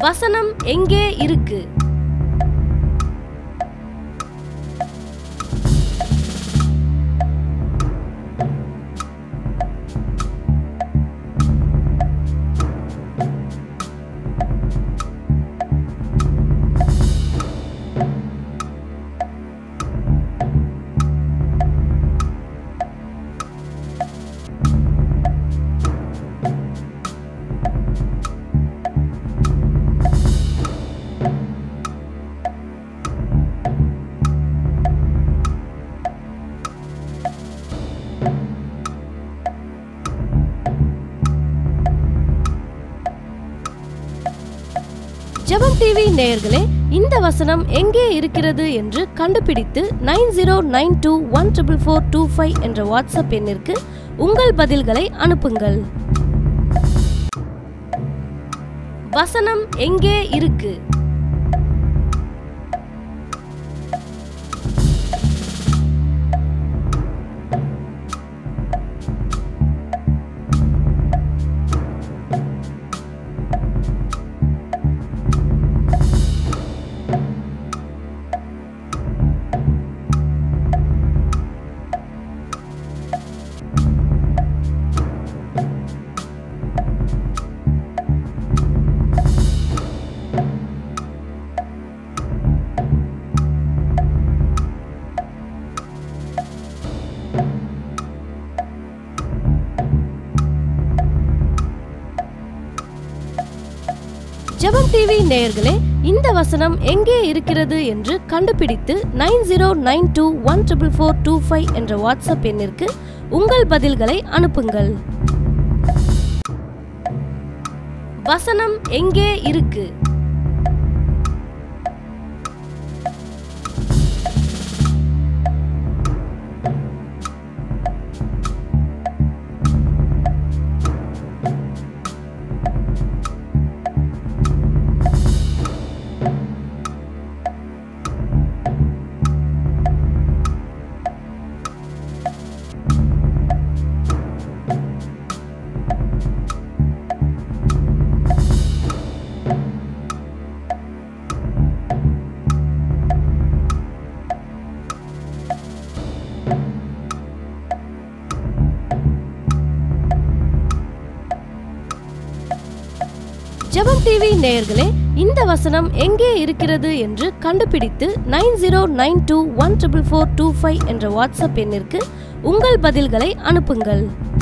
வசனம் எங்கே இருக்கு ஜெபம் டிவி நேயர்களே இந்த வசனம் எங்கே இருக்கிறது என்று கண்டுபிடித்து nine zero nine two one triple four two five என்ற வாட்ஸ்அப் எண்ணிற்கு உங்கள் பதில்களை அனுப்புங்கள் வசனம் எங்கே இருக்கு ஜெபம் டிவி நேயர்களே இந்த வசனம் எங்கே இருக்கிறது என்று கண்டுபிடித்து nine zero nine two one triple four two five என்ற வாட்ஸ்அப் எண்ணிற்கு உங்கள் பதில்களை அனுப்புங்கள் வசனம் எங்கே இருக்கு ஜெபம் டிவி நேயர்களே இந்த வசனம் எங்கே இருக்கிறது என்று கண்டுபிடித்து nine zero nine two one triple four two five என்ற வாட்ஸ்அப் எண்ணிற்கு உங்கள் பதில்களை அனுப்புங்கள்